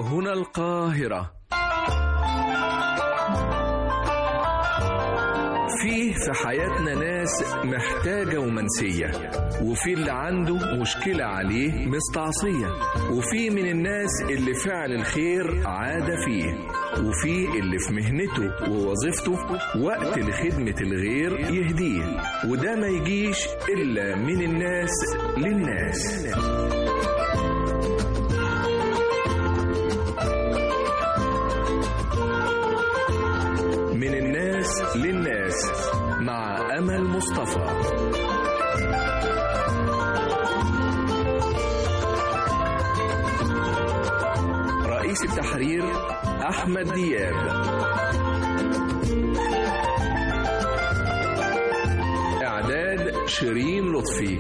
هنا القاهرة فيه في حياتنا ناس محتاجة ومنسية وفي اللي عنده مشكلة عليه مستعصية وفي من الناس اللي فعل الخير عادة فيه وفي اللي في مهنته ووظيفته وقت لخدمة الغير يهديه وده ما يجيش إلا من الناس للناس من الناس للناس مع أمل مصطفى رئيس التحرير أحمد دياب إعداد شيرين لطفي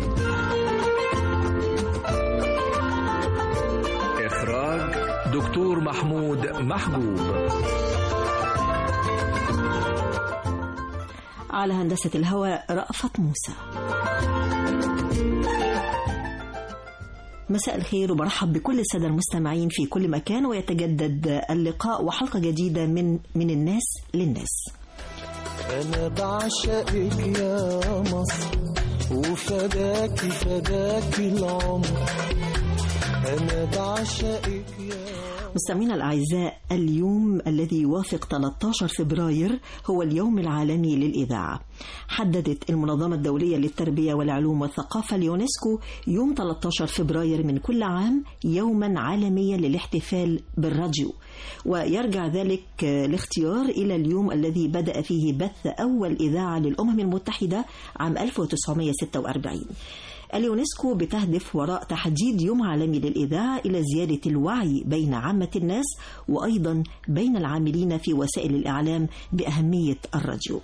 إخراج دكتور محمود محجوب على هندسة الهواء رأفت موسى مساء الخير وبرحب بكل السادة المستمعين في كل مكان ويتجدد اللقاء وحلقة جديدة من من الناس للناس أنا بعشقك يا مصر وفداكي فداكي العمر أنا بعشقك يا مستمعينا الأعزاء اليوم الذي يوافق 13 فبراير هو اليوم العالمي للإذاعة حددت المنظمة الدولية للتربية والعلوم والثقافة اليونسكو يوم 13 فبراير من كل عام يوما عالميا للاحتفال بالراديو ويرجع ذلك الاختيار إلى اليوم الذي بدأ فيه بث أول إذاعة للأمم المتحدة عام 1946 اليونسكو بتهدف وراء تحديد يوم عالمي للإذاعة إلى زيادة الوعي بين عامة الناس وأيضا بين العاملين في وسائل الإعلام بأهمية الراديو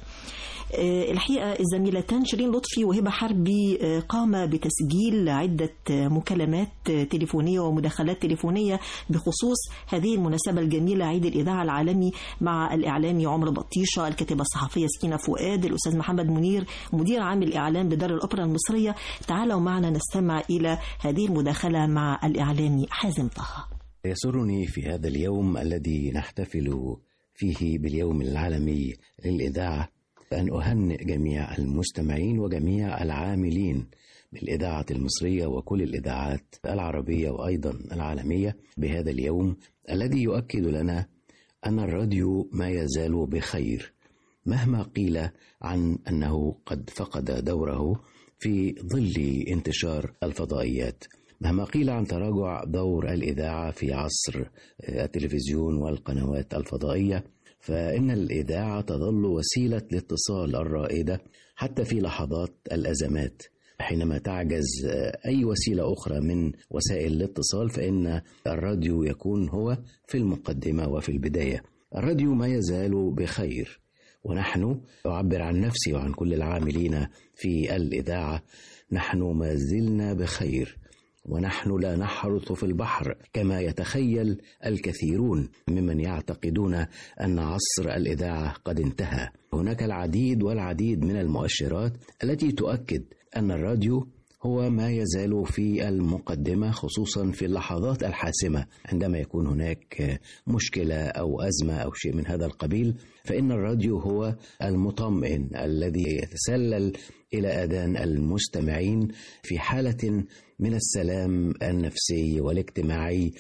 الحقيقة الزميلتان شيرين لطفي وهبة حربي قام بتسجيل عدة مكالمات تليفونية ومداخلات تليفونية بخصوص هذه المناسبة الجميلة عيد الإذاعة العالمي مع الإعلامي عمر بطيشة الكاتبة الصحفية سكينة فؤاد الأستاذ محمد منير مدير عام الإعلام بدار الأوبرا المصرية تعالوا معنا نستمع إلى هذه المداخلة مع الإعلامي حازم طه يسرني في هذا اليوم الذي نحتفل فيه باليوم العالمي للإذاعة أن أهنئ جميع المستمعين وجميع العاملين بالإذاعة المصرية وكل الإذاعات العربية وأيضا العالمية بهذا اليوم الذي يؤكد لنا أن الراديو ما يزال بخير مهما قيل عن أنه قد فقد دوره في ظل انتشار الفضائيات مهما قيل عن تراجع دور الإذاعة في عصر التلفزيون والقنوات الفضائية فإن الإذاعة تظل وسيلة الاتصال الرائدة حتى في لحظات الأزمات حينما تعجز أي وسيلة أخرى من وسائل الاتصال فإن الراديو يكون هو في المقدمة وفي البداية الراديو ما يزال بخير ونحن أعبر عن نفسي وعن كل العاملين في الإذاعة نحن ما زلنا بخير ونحن لا نحرث في البحر كما يتخيل الكثيرون ممن يعتقدون ان عصر الاذاعه قد انتهى هناك العديد والعديد من المؤشرات التي تؤكد ان الراديو هو ما يزال في المقدمه خصوصا في اللحظات الحاسمه عندما يكون هناك مشكله او ازمه او شيء من هذا القبيل فان الراديو هو المطمئن الذي يتسلل الى اذان المستمعين في حاله من السلام النفسي والاجتماعي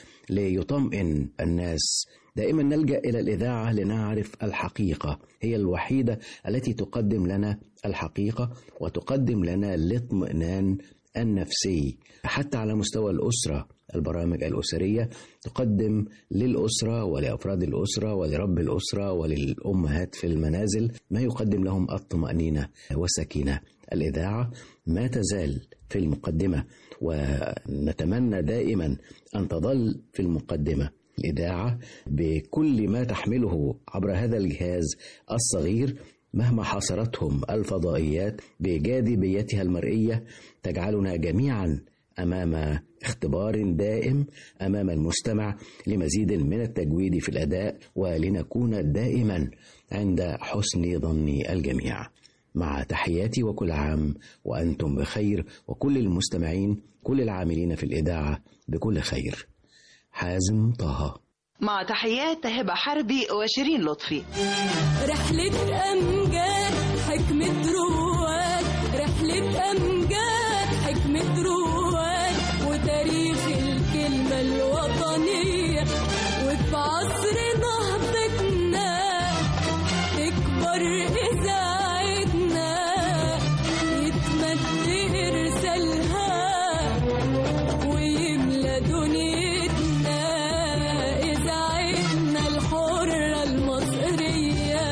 ليطمئن الناس دائما نلجا الى الاذاعه لنعرف الحقيقه هي الوحيده التي تقدم لنا الحقيقه وتقدم لنا الاطمئنان النفسي حتى على مستوى الاسره البرامج الاسريه تقدم للاسره ولافراد الاسره ولرب الاسره وللامهات في المنازل ما يقدم لهم الطمانينه والسكينه الاذاعه ما تزال في المقدمه ونتمنى دائما ان تظل في المقدمه الإذاعة بكل ما تحمله عبر هذا الجهاز الصغير مهما حاصرتهم الفضائيات بجاذبيتها المرئية تجعلنا جميعا أمام اختبار دائم أمام المستمع لمزيد من التجويد في الأداء ولنكون دائما عند حسن ظن الجميع مع تحياتي وكل عام وأنتم بخير وكل المستمعين كل العاملين في الإذاعة بكل خير حازم طه مع تحيات هبة حربي وشيرين لطفي رحلة أمجاد حكمة رواد رحلة أمجاد حكمة رواد وتاريخ الكلمة الوطنية وفي عصر نهضتنا تكبر إذاعتنا يتمد إرسالها ويملى دنيتنا إذاعتنا الحرة المصرية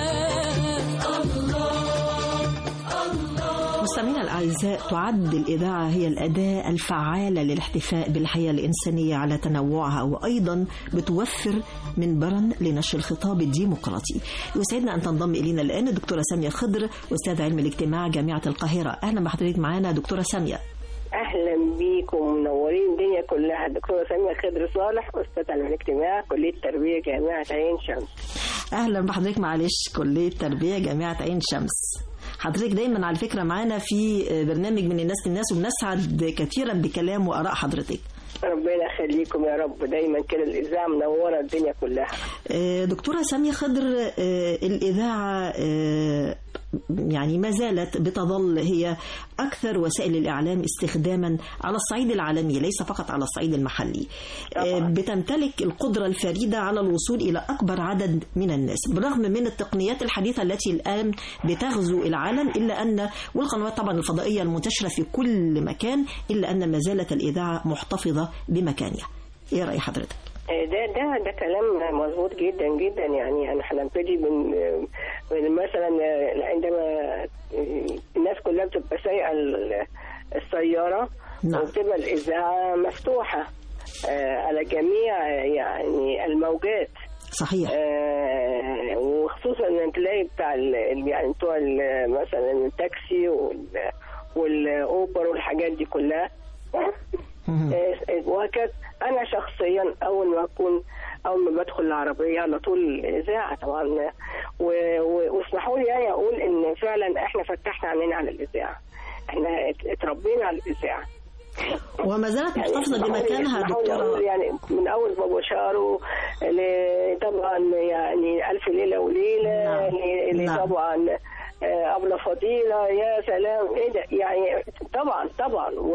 الله مستمعينا الأعزاء تعد الإذاعة هي الأداة الفعالة للاحتفاء بالحياة الإنسانية على تنوعها وأيضا بتوفر منبرا لنشر الخطاب الديمقراطي يسعدنا أن تنضم إلينا الآن الدكتورة سامية خضر أستاذ علم الاجتماع جامعة القاهرة أهلا بحضرتك معنا دكتورة سامية اهلا بيكم منورين الدنيا كلها دكتوره ساميه خضر صالح استاذ علم الاجتماع كليه التربيه جامعه عين شمس أهلا بحضرتك معلش كلية تربية جامعة عين شمس حضرتك دايما على فكرة معانا في برنامج من الناس للناس وبنسعد كثيرا بكلام وآراء حضرتك ربنا يخليكم يا رب دايما كده الاذاعه منوره الدنيا كلها آه، دكتورة سامية خضر آه، الإذاعة آه، يعني ما زالت بتظل هي أكثر وسائل الإعلام استخداما على الصعيد العالمي ليس فقط على الصعيد المحلي طبعاً. بتمتلك القدرة الفريدة على الوصول إلى أكبر عدد من الناس بالرغم من التقنيات الحديثة التي الآن بتغزو العالم إلا أن والقنوات طبعا الفضائية المنتشرة في كل مكان إلا أن ما زالت الإذاعة محتفظة بمكانها إيه رأي حضرتك؟ ده ده ده كلام مظبوط جدا جدا يعني انا هنبتدي من من مثلا عندما الناس كلها بتبقى سايقه ال- السياره نعم. وبتبقى الاذاعه مفتوحه آه، على جميع يعني الموجات صحيح آه، وخصوصا ان تلاقي بتاع ال- ال- يعني بتوع ال- مثلا التاكسي وال- والاوبر والحاجات دي كلها مهم. آه، وهكذا انا شخصيا اول ما اكون اول ما بدخل العربيه على طول الاذاعه طبعا و- و- واسمحوا لي يعني اقول ان فعلا احنا فتحنا عينينا على الاذاعه احنا ات- اتربينا على الاذاعه وما زالت يعني محتفظة اسمحوا لي- بمكانها اسمحوا لي أقول دكتورة يعني من اول بابا شارو ل- طبعا يعني الف ليله وليله نعم. ل- نعم. طبعا آه، أبلة فضيلة يا سلام إيه ده يعني طبعا طبعا و...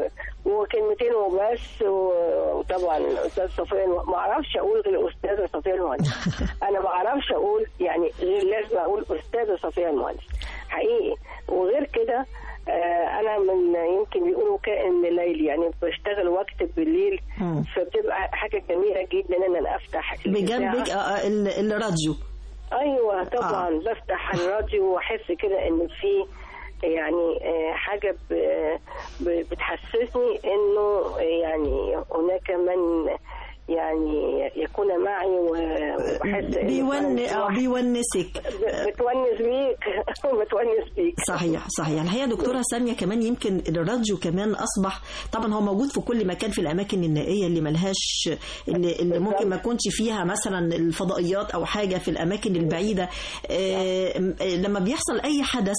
وكلمتين وبس و- وطبعا الأستاذ صفيان ما أعرفش أقول غير الأستاذة صفية المهندس أنا ما أعرفش أقول يعني غير لازم أقول أستاذة صفية المهندس حقيقي وغير كده آه، أنا من يمكن بيقولوا كائن ليلي يعني بشتغل واكتب بالليل مم. فبتبقى حاجة جميلة جدا إن أنا أفتح الإذاعة. بجنبك آه، آه، ال- الراديو ايوه طبعا آه. بفتح الراديو واحس كده ان في يعني آه، حاجه ب- ب- بتحسسني انه يعني هناك من يعني يكون معي و- واحس إنه بيون فعلاً آه، واحد بيونسك ب- بتونس بيك بتونس بيك صحيح صحيح الحقيقه دكتوره ساميه كمان يمكن الراديو كمان اصبح طبعا هو موجود في كل مكان في الاماكن النائيه اللي ملهاش اللي, اللي ممكن ما يكونش فيها مثلا الفضائيات او حاجه في الاماكن البعيده آه، آه، لما بيحصل اي حدث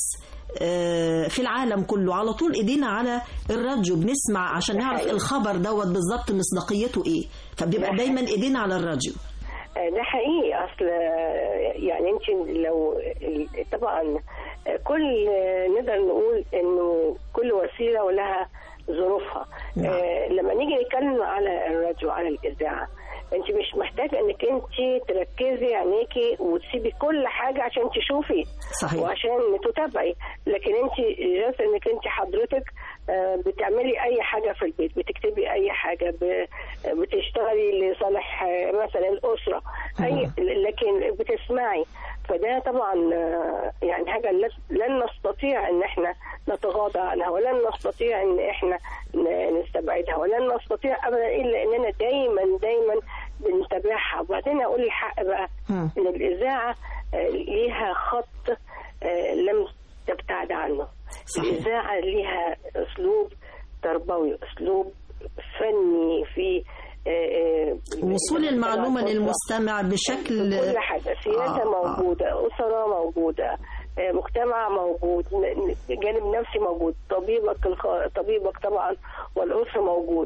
آه، في العالم كله على طول ايدينا على الراديو بنسمع عشان نعرف الخبر دوت بالظبط مصداقيته ايه فبيبقى دايما ايدينا على الراديو آه، ده حقيقي اصل آه، يعني انت لو ال- طبعا آه، كل آه، نقدر نقول انه كل وسيله ولها ظروفها نعم. آه، لما نيجي نتكلم على الراديو على الاذاعه انت مش محتاجه انك انت تركزي عينيكي وتسيبي كل حاجه عشان تشوفي صحيح. وعشان تتابعي لكن انت جاست انك انت حضرتك آه، بتعملي اي حاجه في البيت بتكتبي اي حاجه ب- بتشتغلي لصالح آه، مثلا الاسره اي لكن بتسمعي فده طبعا آه، يعني حاجه لن- لن نستطيع ان احنا نتغاضى عنها ولن نستطيع ان احنا ن- نستبعدها ولن نستطيع ابدا الا اننا دايما دايما بنتابعها وبعدين اقول الحق بقى مم. ان الاذاعه آه، ليها خط آه، لم تبتعد عنه صحيح. الاذاعه ليها اسلوب تربوي اسلوب فني في آه، آه، وصول المعلومه الأسرة. للمستمع بشكل كل حاجة سياسة آه، آه. موجودة أسرة موجودة آه، مجتمع موجود ن- ن- جانب نفسي موجود طبيبك الخ... طبيبك طبعا والأسرة موجود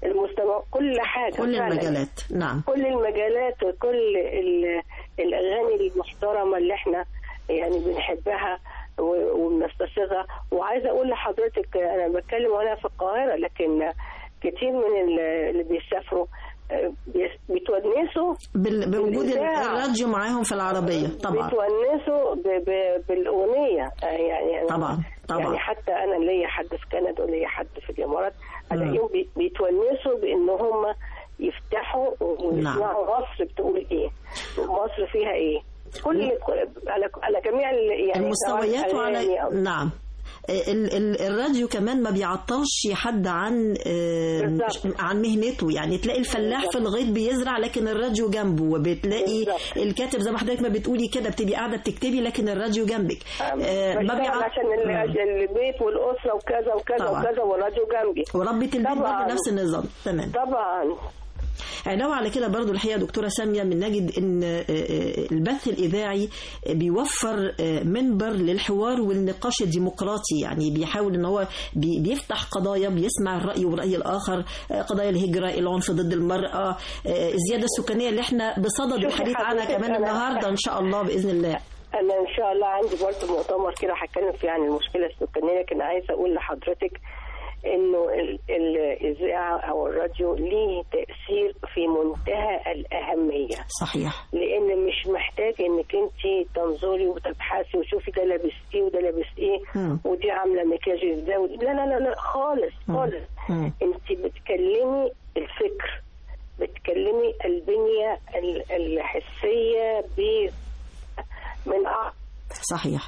المستمع كل حاجه كل فعلاً. المجالات نعم كل المجالات وكل ال- الاغاني المحترمه اللي احنا يعني بنحبها و- وبنستصيغها وعايزه اقول لحضرتك انا بتكلم وانا في القاهره لكن كتير من ال- اللي بيسافروا آه، بيس- بيتونسوا بال- بوجود بالإذاعة. الراديو معاهم في العربية طبعا بيتونسوا ب- ب- بالاغنيه آه، يعني أنا- طبعا طبعا يعني حتى انا ليا حد في كندا وليا حد في الامارات الاقيهم بي- بيتونسوا بان هم يفتحوا ويسمعوا مصر بتقول ايه مصر فيها ايه كل على على جميع ال- يعني المستويات سواء وعلى أغاني أو- نعم ال ال الراديو كمان ما بيعطلش حد عن آه، بالظبط. عن مهنته يعني تلاقي الفلاح في الغيط بيزرع لكن الراديو جنبه وبتلاقي بالظبط. الكاتب زي ما حضرتك ما بتقولي كده بتبقي قاعده بتكتبي لكن الراديو جنبك آه، ما بشتغل بيعط- عشان ال- مم. عشان البيت والاسره وكذا وكذا طبعا. وكذا والراديو جنبي وربة البيت طبعاً. برضه نفس النظام تمام طبعا علاوة على كده برضو الحقيقة دكتورة سامية بنجد ان آه، آه، البث الإذاعي بيوفر آه، منبر للحوار والنقاش الديمقراطي يعني بيحاول ان هو بي- بيفتح قضايا بيسمع الرأي والرأي الآخر آه، قضايا الهجرة العنف ضد المرأة آه، الزيادة السكانية اللي احنا بصدد شوفي الحديث عنها حضرتك، كمان أنا- النهاردة إن شاء الله بإذن الله انا ان شاء الله عندي برضه مؤتمر كده هتكلم فيه عن المشكله السكانيه لكن عايزه اقول لحضرتك انه ال- الاذاعه او الراديو ليه تاثير في منتهى الاهميه صحيح لان مش محتاج انك انت تنظري وتبحثي وشوفي ده لابس ايه وده لابس ايه مم. ودي عامله مكياج ازاي ودي- لا لا لا لا خالص خالص مم. انت بتكلمي الفكر بتكلمي البنيه ال- الحسيه ب من أعظم صحيح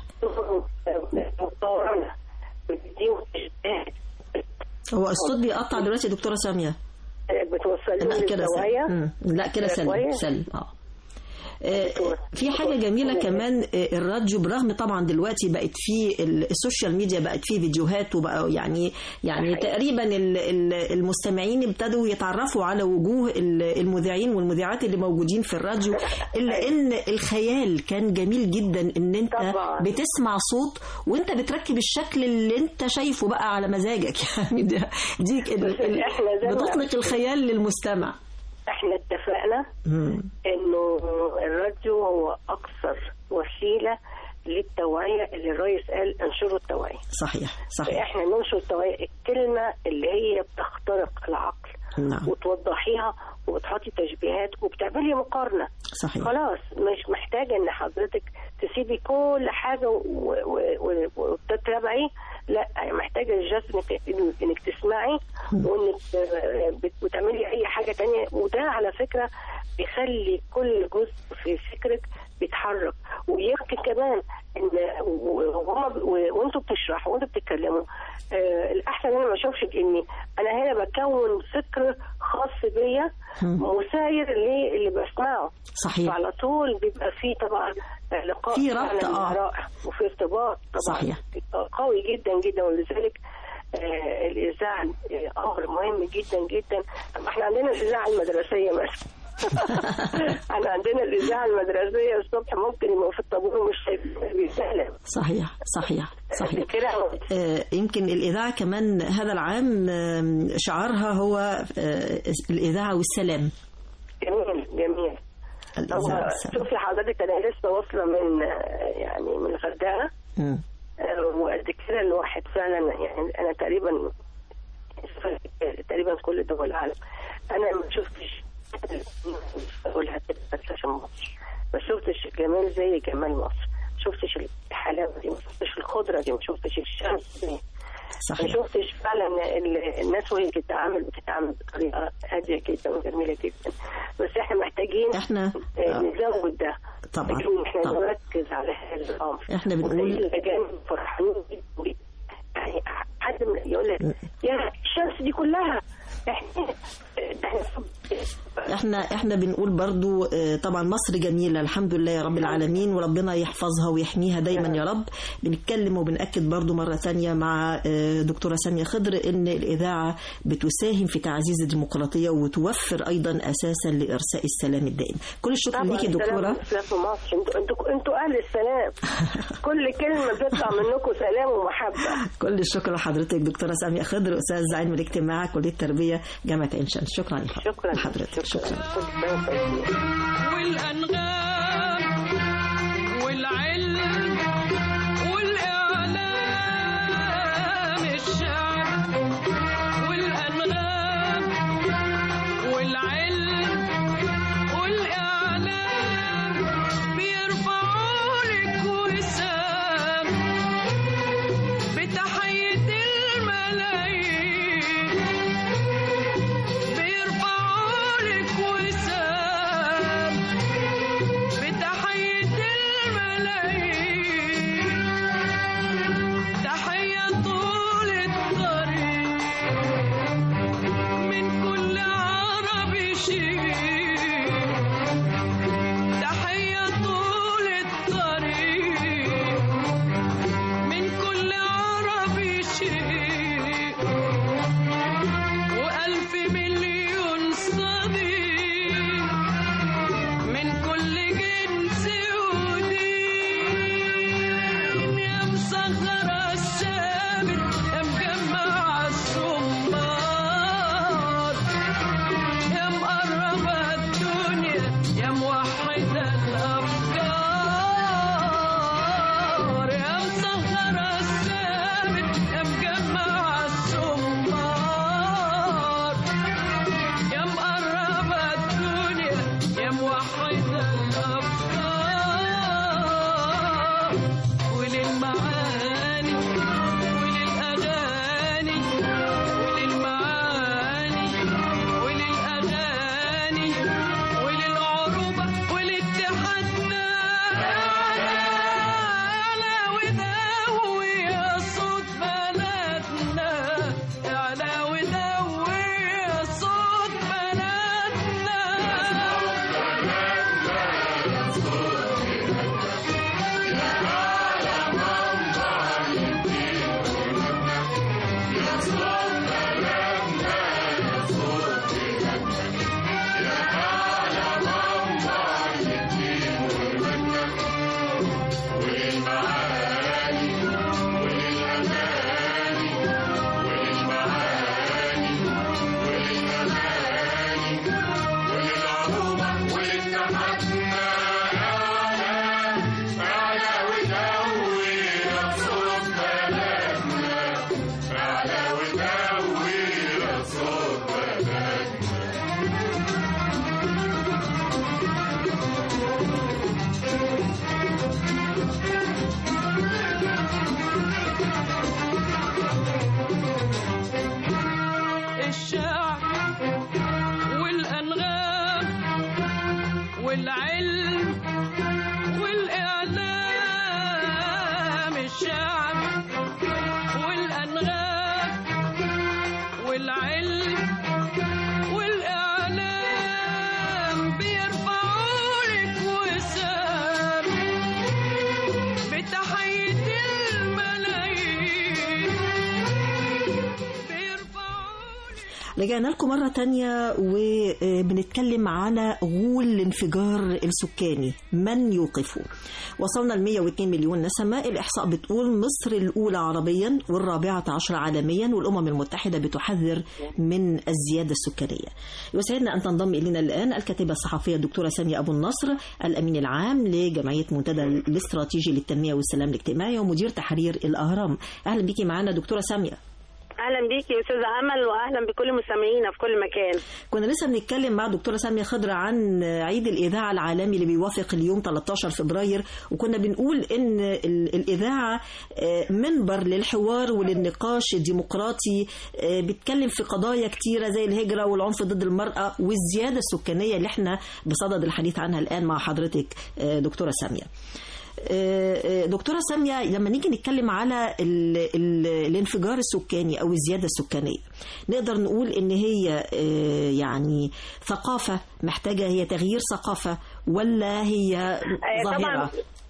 مقارنه بتديهم اجتهاد هو الصوت بيقطع دلوقتي يا دكتورة سامية بتوصلهم لا كده سليم للزوايا مم. لا كده كده سليم كويس؟ سليم اه آه، في حاجة جميلة كمان آه، الراديو برغم طبعا دلوقتي بقت فيه ال- السوشيال ميديا بقت فيه فيديوهات وبقى يعني يعني تقريبا ال- ال- المستمعين ابتدوا يتعرفوا على وجوه ال- المذيعين والمذيعات اللي موجودين في الراديو إلا إن الخيال كان جميل جدا إن أنت طبعاً. بتسمع صوت وأنت بتركب الشكل اللي أنت شايفه بقى على مزاجك يعني ده دي ال- ال- إحنا زي ما- بتطلق الخيال للمستمع احنا اتفقنا مم. انه الراديو هو اكثر وسيله للتوعيه اللي الرئيس قال انشروا التوعيه صحيح صحيح احنا ننشر التوعيه الكلمه اللي هي بتخترق العقل نعم وتوضحيها وبتحطي تشبيهات وبتعملي مقارنه صحيح خلاص مش محتاجه ان حضرتك تسيبي كل حاجه و- و- و- وتتابعي لا محتاجه جاست انك انك تسمعي وانك آه، بت- بتعملي اي حاجه تانية وده على فكره بيخلي كل جزء في فكرك بيتحرك ويمكن كمان ان وهم وانتوا بتشرحوا وانتوا بتتكلموا آه الاحسن ان انا ما اشوفش اني انا هنا بكون فكر خاص بيا مساير للي بسمعه صحيح فعلى طول بيبقى فيه طبعا لقاء في ربط، فعلاً آه. رائع وفي ارتباط طبعا صحيح. قوي جدا جدا ولذلك آه الاذاعه آه، امر مهم جدا جدا احنا عندنا الاذاعه المدرسيه مثلا احنا عندنا الاذاعه المدرسيه الصبح ممكن يبقوا في الطابور ومش شايفين بيسلم صحيح صحيح صحيح كده آه، يمكن الإذاعة كمان هذا العام آم، شعارها هو آه، الإذاعة والسلام جميل جميل الإذاعة هو والسلام شوفي حضرتك انا لسه واصله من آه، يعني من الغردقه مم. آه، وقد كده الواحد فعلا يعني انا تقريبا تقريبا كل دول العالم انا ما شفتش اقولها كده بس عشان مصر ما شفتش جمال زي جمال مصر ما شفتش الحلاوه دي ما شفتش الخضره دي ما شفتش الشمس دي ما صحيح شفتش فعلا ال- الناس وهي بتتعامل بتتعامل بطريقه هاديه جدا وجميله جدا بس احنا محتاجين احنا آه، آه، نزود ده طبعا محتاجين احنا طبعا نركز على هذا الامر احنا بنقول الاجانب فرحانين جدا يعني حد من- يقول لك يا الشمس دي كلها احنا احنا احنا احنا بنقول برضو آه، طبعا مصر جميله الحمد لله يا رب العالمين وربنا يحفظها ويحميها دايما يا رب بنتكلم وبنأكد برضو مره ثانيه مع آه، دكتوره ساميه خضر ان الاذاعه بتساهم في تعزيز الديمقراطيه وتوفر ايضا اساسا لارساء السلام الدائم كل الشكر طبعا ليكي السلام دكتوره والإسلام في مصر انتوا انتوا انتوا اهل السلام كل كلمه بتطلع منكم سلام ومحبه كل الشكر لحضرتك دكتوره ساميه خضر استاذ علم الاجتماع كليه التربيه جامعه عين شمس شكرا لك شكرا لحضرتك شكرا كل سنه وانتم طيبين. والأنغام والعلم والإعلام الشعب والأنغام والعلم والإعلام بيرفعوا لك وسام بتحية الملايين بيرفعوا لك وسام بتحية الملايين تحية طول الطريق من كل عربي شيء تحية طول الطريق من كل عربي شيء وألف مليون صديق من كل جنس ودين يا مصغر الشامل يا مجمع الصمار يا مقرب الدنيا يا موحد الأفكار يا مصغر الشامل يا مجمع الصمار يا مقرب الدنيا يا موحد الأفكار وللمعاني وللأغاني وللمعاني وللأغاني وللعروبة ولاتحادنا أعلى ودوي يا صوت بلدنا أعلى ودوي يا صوت بلدنا الشعب والأنغام والعلم والإعلام الشعب والأنغام والعلم والإعلام بيرفعوا لك وسام بتحية الملايين رجعنا لكم مرة تانية وبنتكلم على غول الانفجار السكاني من يوقفه وصلنا ل 102 مليون نسمة الإحصاء بتقول مصر الأولى عربيا والرابعة عشر عالميا والأمم المتحدة بتحذر من الزيادة السكانية يسعدنا أن تنضم إلينا الآن الكاتبة الصحفية الدكتورة سامية أبو النصر الأمين العام لجمعية منتدى الاستراتيجي للتنمية والسلام الاجتماعي ومدير تحرير الأهرام أهلا بيكي معنا دكتورة سامية اهلا بيكي يا استاذه امل واهلا بكل مستمعينا في كل مكان كنا لسه بنتكلم مع دكتوره ساميه خضر عن عيد الاذاعه العالمي اللي بيوافق اليوم 13 فبراير وكنا بنقول ان ال- الاذاعه آه، منبر للحوار وللنقاش الديمقراطي آه، بيتكلم في قضايا كتيره زي الهجره والعنف ضد المراه والزياده السكانيه اللي احنا بصدد الحديث عنها الان مع حضرتك آه، دكتوره ساميه آه، آه، دكتورة سامية لما نيجي نتكلم على ال ال الانفجار السكاني أو الزيادة السكانية نقدر نقول إن هي آه، يعني ثقافة محتاجة هي تغيير ثقافة ولا هي طبعا ظاهرة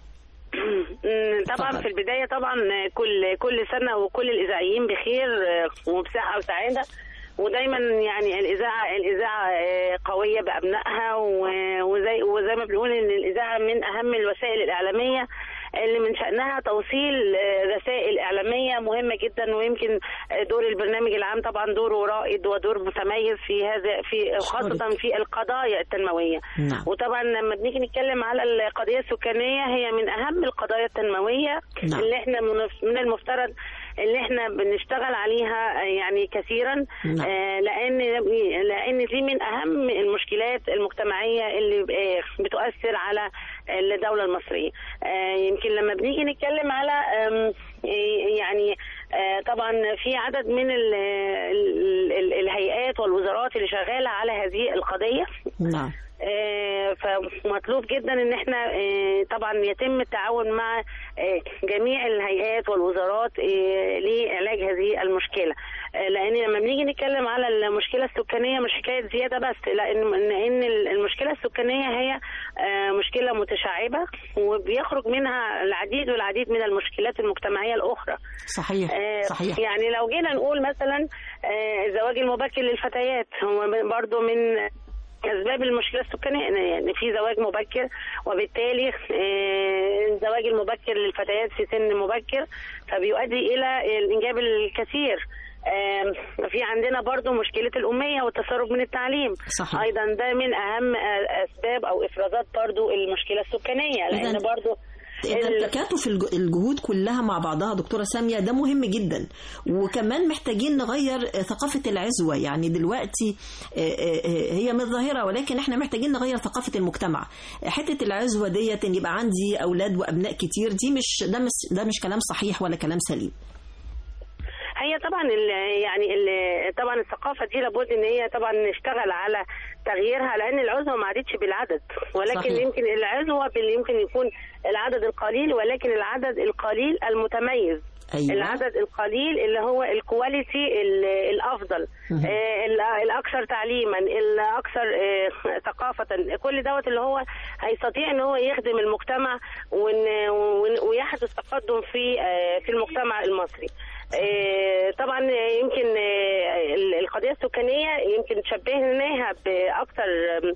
مم، طبعا اتفضل. في البدايه طبعا كل كل سنه وكل الاذاعيين بخير آه، وبصحه وسعاده ودايما يعني الاذاعه الاذاعه آه، قويه بابنائها و- وزي وزي ما بنقول ان الاذاعه من اهم الوسائل الاعلاميه اللي من شأنها توصيل آه، رسائل إعلامية مهمة جدا ويمكن آه، دور البرنامج العام طبعا دوره رائد ودور متميز في هذا في خاصة في القضايا التنموية نعم. وطبعا لما بنيجي نتكلم على القضيه السكانيه هي من اهم القضايا التنمويه نعم. اللي احنا من- من المفترض اللي احنا بنشتغل عليها يعني كثيرا نعم. آه، لان لان دي من اهم المشكلات المجتمعيه اللي آه، بتؤثر على الدوله المصريه آه، يمكن لما بنيجي نتكلم على آم، آه، يعني آه، طبعا في عدد من ال- ال- ال- الهيئات والوزارات اللي شغاله على هذه القضيه نعم آه، فمطلوب جدا ان احنا آه، طبعا يتم التعاون مع آه، جميع الهيئات والوزارات آه، لعلاج هذه المشكله آه، لان لما بنيجي نتكلم على المشكله السكانيه مش حكايه زياده بس لان لان المشكله السكانيه هي آه، مشكله متشعبه وبيخرج منها العديد والعديد من المشكلات المجتمعيه الاخرى صحيح آه، صحيح يعني لو جينا نقول مثلا آه، الزواج المبكر للفتيات هو من- برضو من اسباب المشكله السكانيه يعني في زواج مبكر وبالتالي آه، الزواج المبكر للفتيات في سن مبكر فبيؤدي الى الانجاب الكثير آم، في عندنا برضو مشكلة الأمية والتسرب من التعليم صحيح. أيضا ده من أهم آه، أسباب أو إفرازات برضو المشكلة السكانية لأن إذن- برضو إذا ال- تكاتف الج- الجهود كلها مع بعضها دكتورة سامية ده مهم جدا وكمان محتاجين نغير آه، ثقافة العزوة يعني دلوقتي آه، آه، آه، هي مش ظاهرة ولكن احنا محتاجين نغير ثقافة المجتمع حتة العزوة ديت ان يبقى عندي أولاد وأبناء كتير دي مش ده مش ده مش كلام صحيح ولا كلام سليم هي طبعا ال يعني ال طبعا الثقافه دي لابد ان هي طبعا نشتغل على تغييرها لان العزوه ما عادتش بالعدد ولكن صحيح. صحيح. يمكن العزوه بال- يمكن يكون العدد القليل ولكن العدد القليل المتميز أيوة. العدد القليل اللي هو الكواليتي ال- الافضل مهم. آه، ال- الاكثر تعليما الاكثر آه، ثقافه كل دوت اللي هو هيستطيع ان هو يخدم المجتمع وإن- وإن- ويحدث تقدم في آه، في المجتمع المصري آه، طبعا يمكن آه، ال- القضيه السكانيه يمكن شبهناها باكثر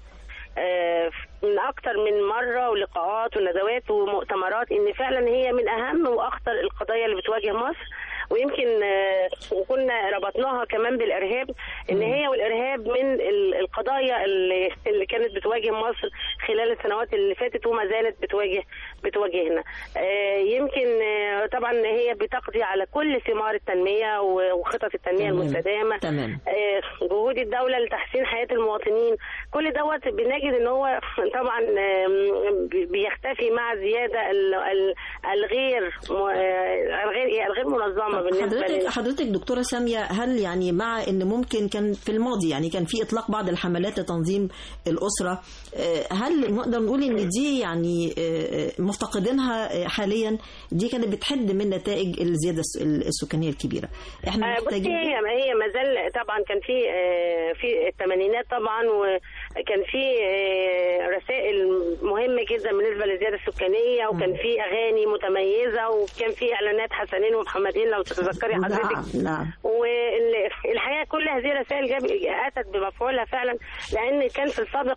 آه، من اكثر من مره ولقاءات وندوات ومؤتمرات ان فعلا هي من اهم واخطر القضايا اللي بتواجه مصر ويمكن آه، وكنا ربطناها كمان بالارهاب ان هي والارهاب من ال- القضايا اللي اللي كانت بتواجه مصر خلال السنوات اللي فاتت وما زالت بتواجه بتواجهنا آه، يمكن آه، طبعا هي بتقضي على كل ثمار التنميه و- وخطط التنميه تمام. المستدامه تمام آه، جهود الدولة لتحسين حياة المواطنين كل دوت بنجد ان هو طبعا آم، بي- بيختفي مع زيادة ال- ال- الغير م- آه، الغير إيه؟ الغير منظمة بالنسبة حضرتك لنا حضرتك دكتوره ساميه هل يعني مع ان ممكن كان في الماضي يعني كان في اطلاق بعض الحملات لتنظيم الاسره آه، هل نقدر نقول ان دي يعني آه، مفتقدينها آه، حاليا دي كانت بتحد من نتائج الزياده الس- السكانيه الكبيره احنا آه، بصي محتاجين هي هي ما زال طبعا كان في آه، في الثمانينات طبعا وكان في آه، رسائل مهمه جدا بالنسبه للزياده السكانيه وكان في اغاني متميزه وكان في اعلانات حسنين ومحمدين لو تتذكري حضرتك نعم نعم والحقيقه كل هذه الرسائل جاب اتت بمفعولها فعلا لان كان في السابق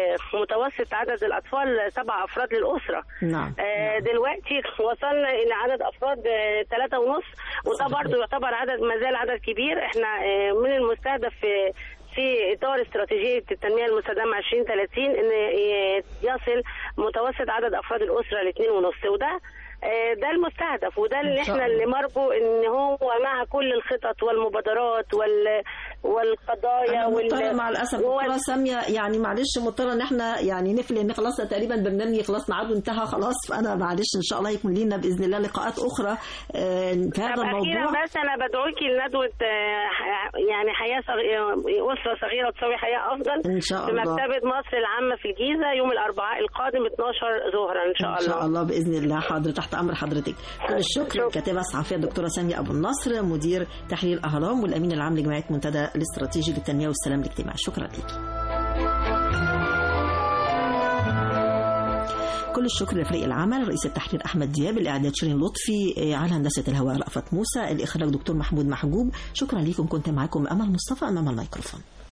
متوسط عدد الاطفال سبع افراد للاسره نعم آه، دلوقتي وصلنا الى عدد افراد ثلاثة ونص وده برضه يعتبر عدد ما زال عدد كبير احنا آه، من المستهدف في في اطار استراتيجيه التنميه المستدامه 2030 ان آه، يصل متوسط عدد افراد الاسره لاثنين ونص وده آه، ده المستهدف وده اللي إن شاء احنا الله. اللي مرجو ان هو مع كل الخطط والمبادرات وال والقضايا أنا وال مضطرة مع الأسف وال- دكتورة سامية يعني معلش مضطرة إن إحنا يعني نقفل لأن خلاص تقريبا برنامج خلاص ميعاده انتهى خلاص فأنا معلش إن شاء الله يكون لنا بإذن الله لقاءات أخرى آه، في هذا طب الموضوع اخيرا بس انا بدعوكي لندوه آه، ح- يعني حياه صغيرة اسره صغيره تساوي حياه افضل إن شاء في الله مكتبه مصر العامه في الجيزه يوم الاربعاء القادم القادم 12 ظهرا ان شاء ان الله شاء الله باذن الله حاضر تحت امر حضرتك كل الشكر الكاتبه الصحفيه الدكتوره ساميه ابو النصر مدير تحرير الاهرام والامين العام لجمعيه منتدى الاستراتيجي للتنميه والسلام الاجتماعي شكرا لك كل الشكر لفريق العمل رئيس التحرير احمد دياب الاعداد شيرين لطفي آه، على هندسه الهواء رأفت موسى الاخراج دكتور محمود محجوب شكرا لكم كنت معكم امل مصطفى امام الميكروفون